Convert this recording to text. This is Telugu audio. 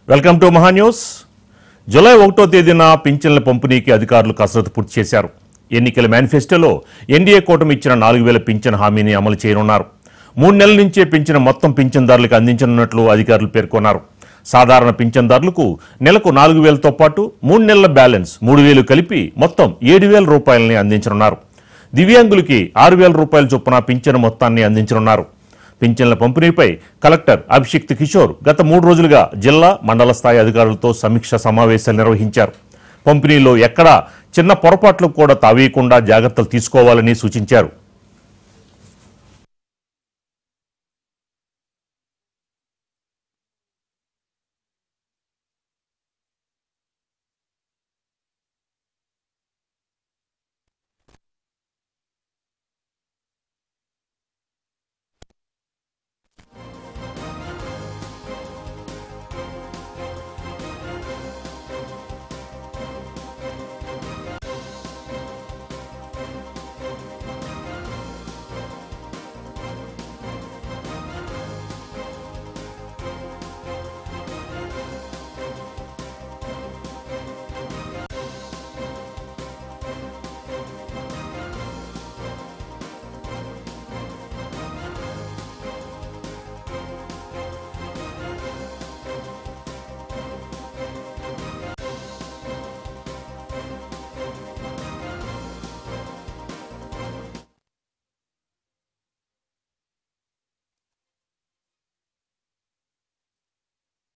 వెల్కమ్ టు మహా న్యూస్ జూలై ఒకటో తేదీన పింఛన్ల పంపిణీకి అధికారులు కసరత్తు పూర్తి చేశారు ఎన్నికల మేనిఫెస్టోలో ఎన్డీఏ కూటమి ఇచ్చిన నాలుగు వేల పింఛన్ హామీని అమలు చేయనున్నారు మూడు నెలల నుంచే పెంచిన మొత్తం పింఛన్దారులకు అందించనున్నట్లు అధికారులు పేర్కొన్నారు సాధారణ పింఛన్దారులకు నెలకు నాలుగు వేలతో పాటు మూడు నెలల బ్యాలెన్స్ మూడు వేలు కలిపి మొత్తం ఏడు వేల రూపాయలని అందించనున్నారు దివ్యాంగులకి ఆరు వేల రూపాయల చొప్పున పింఛను మొత్తాన్ని అందించనున్నారు పింఛన్ల పంపిణీపై కలెక్టర్ అభిషిక్త్ కిషోర్ గత మూడు రోజులుగా జిల్లా మండల స్థాయి అధికారులతో సమీక్ష సమావేశాలు నిర్వహించారు పంపిణీలో ఎక్కడా చిన్న పొరపాట్లు కూడా తావేయకుండా జాగ్రత్తలు తీసుకోవాలని సూచించారు